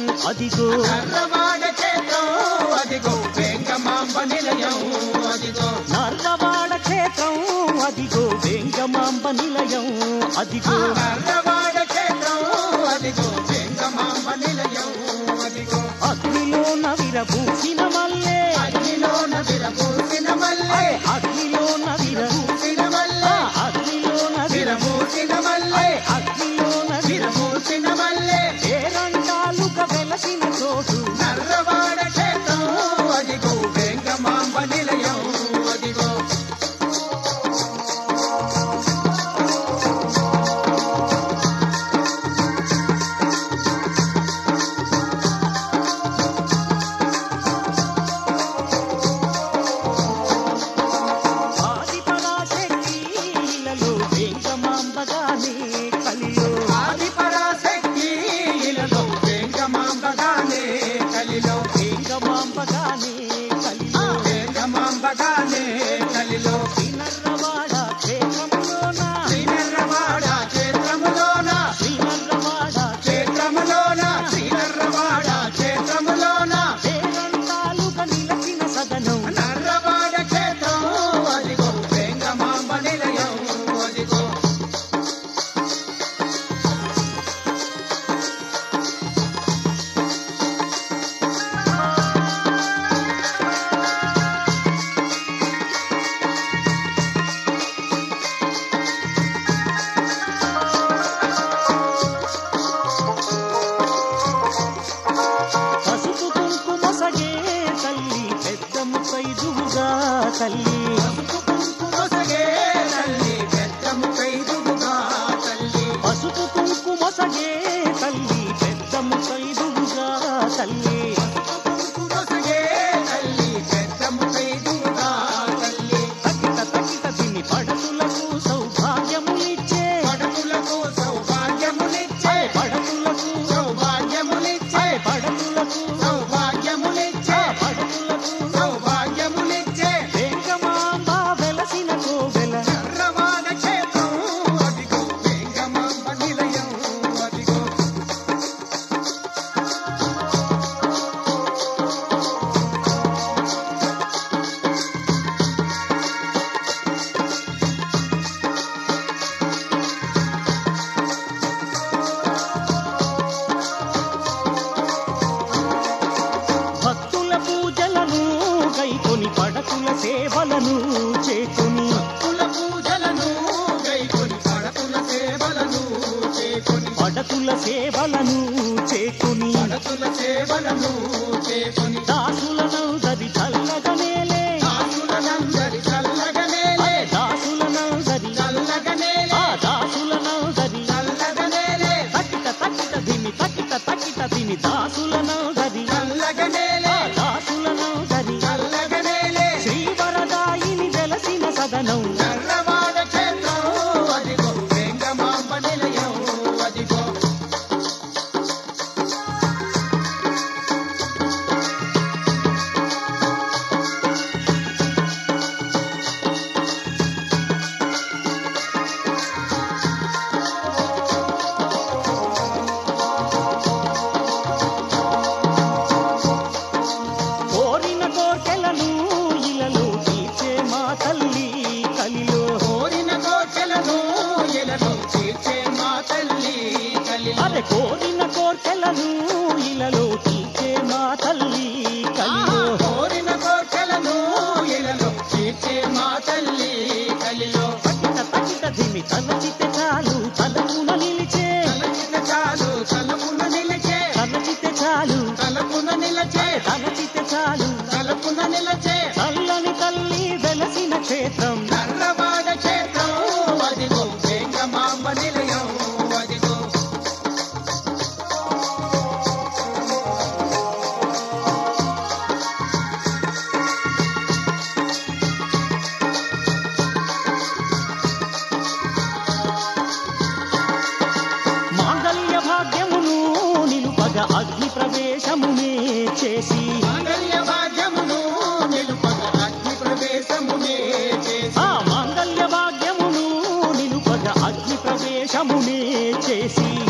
అదిగో నర్రవాడ క్షేత్రం అదిగో వెంగమాంబ నిలయం అదిగో నర్రవాడ క్షేత్రం అదిగో వెంగమాంబ నిలయం అదిగో నర్రవాడ క్షేత్రం అదిగో వెంగమాంబ నిలయం అదిగో అగ్నిలో నవిరబూసిన మల్లే అగ్నిలోన విరబూసిన మల్లె అగ్నిలో నవిర పూసిన మల్లె అగ్నిలో నవిర విరబూసిన మల్లె అగ్నిలో నవిర విరబూసిన మల్లె పేరంటాలుగా వెలసిన చోటు నర్రవాడ క్షేత్రం అదిగో వెంగమాంబ నిలయం అదిగో ఆదిపరాశక్తి ఇలలో వెంగమాంబగానే కలిలో ఆదిపరాశక్తి ఇలలో వెంగమాంబగానే కలిలో వెంగమాంబగానే కలిలో వెంగమాంబగానే కలిలో శ్రీనర్రవాడ క్షేత్రములోన శ్రీనర్రవాడ క్షేత్రములోన శ్రీనర్రవాడ క్షేత్రములోన శ్రీనర్రవాడ క్షేత్రములోన పేరంటాలుగా నిలచిన సదనం నర్రవాడ క్షేత్రం అదిగో వెంగమాంబ నిలయం అదిగో పసుపు కుంకుమ సగే తల్లి పెద్ద ముత్తైదువుగా తల్లి కుంకుమసగే తల్లి పెద్దము కైదుగా తల్లి పసుపు కుంకుమ సగే తల్లి పెద్ద ముత్తైదువుగా తల్లి కుంకుమసగే తల్లి పెద్దము కైదుగా తల్లి తకిట తకిట తిని పడతులకు సౌభాగ్యములిచ్చే పడతులకు సౌభాగ్యములిచ్చే పడతులకు సౌభాగ్యములిచ్చే పడతులకు సౌభాగ్యములిచ్చే పడతులకు సౌభాగ్యములిచ్చే వెంకమాంబ వెలసిన కోవెల చర్రవాడ క్షేత్రం అదిగో వెంగమాంబ నిలయం అదిగో భక్తుల పూజలను కైకొని పడతుల సేవలను చేకొని కుల పూజలను గైకొని పడతుల సేవలను చేకొని పడతుల సేవలను చేకొని పడతుల సేవలను చేకొని దాసులను దరి చల్లగనేలే దాసులనందరి చల్లగనేలే దాసులను దరి చల్లగనేలే ఆ దాసులను దరి చల్లగనేలే తకిట తకిట దిని తకిట తకిట దిని దాసులను దరి చల్లగనేలే ఆ దాసులను దరి చల్లగనేలే శ్రీవరదాయిని వెలసిన సదనం నర్రవాడ క్షేత్రం అదిగో వెంగమాంబ నిలయం అదిగో కోరిన కోర్కెలను ఇలలో తీర్చే మా తల్లి కలిలో కోరిన కోటలను ఇలలో తీర్చే మా తల్లి కలిలో అదే కోరిన కోర్కెలను ఇలలో తీర్చే మా తల్లి కలిలో కోరిన కోటలను ఇలలో తీర్చే మా తల్లి కలిలో తకిట తకిట దిమి తలచితే చాలు తలపున నిలిచే తలచిన చాలు తలపున నిలచే తలచితే చాలు తలపున నిలచే తలచితే చాలు తలపున నిలచే చల్లని తల్లి వెలసిన క్షేత్రం నర్రవాడ క్షేత్రం అదిగో వెంగమాంబ నిలయం అదిగో మాంగళ్య భాగ్యమును నిలుపగ అగ్ని ప్రవేశమునే చేసి మాంగళ్య భాగ్యమును నిలుపగ అగ్ని ప్రవేశమునే చేసి ఆ మాంగళ్య భాగ్యమును నిలుపగ అగ్ని ప్రవేశమునే చేసి